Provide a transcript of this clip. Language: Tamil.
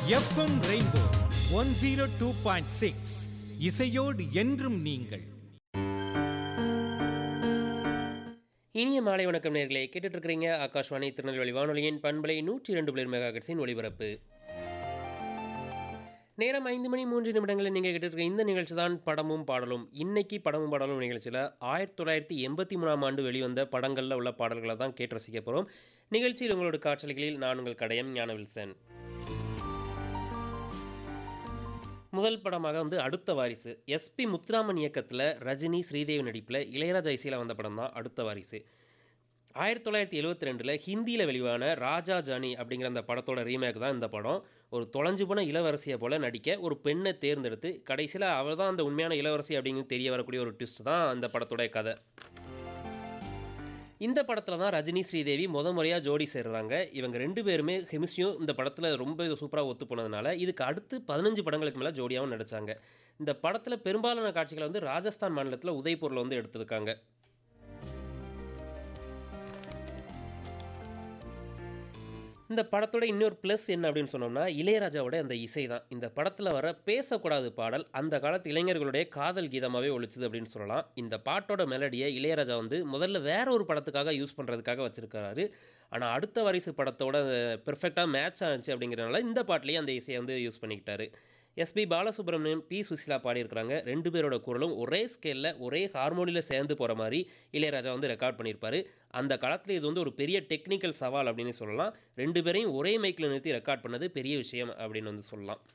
FM rainbow one zero two point six இசையோடு என்றும் நீங்கள் இனிய மாலை வணக்கம் நேர்களே கேட்டுட்டு இருக்கிறீங்க ஆகாஷ்வாணி திருநெல்வேலி வானொலியின் பண்பலை நூற்றி இரண்டு புள்ளி மெகாகட்ஸின் ஒளிபரப்பு நேரம் ஐந்து மணி மூன்று நிமிடங்களில் நீங்கள் கேட்டுட்டு இருக்க இந்த நிகழ்ச்சி தான் படமும் பாடலும் இன்னைக்கு படமும் பாடலும் நிகழ்ச்சியில் ஆயிரத்தி தொள்ளாயிரத்தி எண்பத்தி மூணாம் ஆண்டு வெளிவந்த படங்களில் உள்ள பாடல்களை தான் கேட்டு ரசிக்க போகிறோம் நிகழ்ச்சியில் உங்களோட காட்சிகளில் நான் உங்கள் கடையம் ஞானவில்சன் முதல் படமாக வந்து அடுத்த வாரிசு எஸ்பி முத்துராமன் இயக்கத்தில் ரஜினி ஸ்ரீதேவி நடிப்பில் இளையராஜா இசையில் வந்த படம் தான் அடுத்த வாரிசு ஆயிரத்தி தொள்ளாயிரத்தி எழுபத்தி ரெண்டில் ஹிந்தியில் வெளிவான ராஜா ஜானி அப்படிங்கிற அந்த படத்தோட ரீமேக் தான் இந்த படம் ஒரு தொலைஞ்சு போன இளவரசியை போல் நடிக்க ஒரு பெண்ணை தேர்ந்தெடுத்து கடைசியில் அவள் தான் அந்த உண்மையான இளவரசி அப்படிங்கிறது தெரிய வரக்கூடிய ஒரு ட்விஸ்ட் தான் அந்த படத்தோட கதை இந்த படத்தில் தான் ரஜினி ஸ்ரீதேவி முத முறையாக ஜோடி சேர்றாங்க இவங்க ரெண்டு பேருமே கெமிஸ்ட்ரியும் இந்த படத்தில் ரொம்ப சூப்பராக ஒத்து போனதுனால இதுக்கு அடுத்து பதினஞ்சு படங்களுக்கு மேலே ஜோடியாகவும் நடித்தாங்க இந்த படத்தில் பெரும்பாலான காட்சிகளை வந்து ராஜஸ்தான் மாநிலத்தில் உதய்பூரில் வந்து எடுத்திருக்காங்க இந்த படத்தோட இன்னொரு ப்ளஸ் என்ன அப்படின்னு சொன்னோம்னா இளையராஜாவோட அந்த இசை தான் இந்த படத்தில் வர பேசக்கூடாது பாடல் அந்த காலத்து இளைஞர்களுடைய காதல் கீதமாகவே ஒழிச்சுது அப்படின்னு சொல்லலாம் இந்த பாட்டோட மெலடியை இளையராஜா வந்து முதல்ல வேற ஒரு படத்துக்காக யூஸ் பண்ணுறதுக்காக வச்சிருக்காரு ஆனால் அடுத்த வாரிசு படத்தோட பெர்ஃபெக்டாக மேட்ச் ஆச்சு அப்படிங்கிறனால இந்த பாட்டிலேயே அந்த இசையை வந்து யூஸ் பண்ணிக்கிட்டாரு எஸ்பி பாலசுப்ரமணியம் பி சுசிலா பாடியிருக்கிறாங்க ரெண்டு பேரோட குரலும் ஒரே ஸ்கேலில் ஒரே ஹார்மோனியில் சேர்ந்து போகிற மாதிரி இளையராஜா வந்து ரெக்கார்ட் பண்ணியிருப்பாரு அந்த காலத்தில் இது வந்து ஒரு பெரிய டெக்னிக்கல் சவால் அப்படின்னு சொல்லலாம் ரெண்டு பேரையும் ஒரே மைக்கில் நிறுத்தி ரெக்கார்ட் பண்ணது பெரிய விஷயம் அப்படின்னு வந்து சொல்லலாம்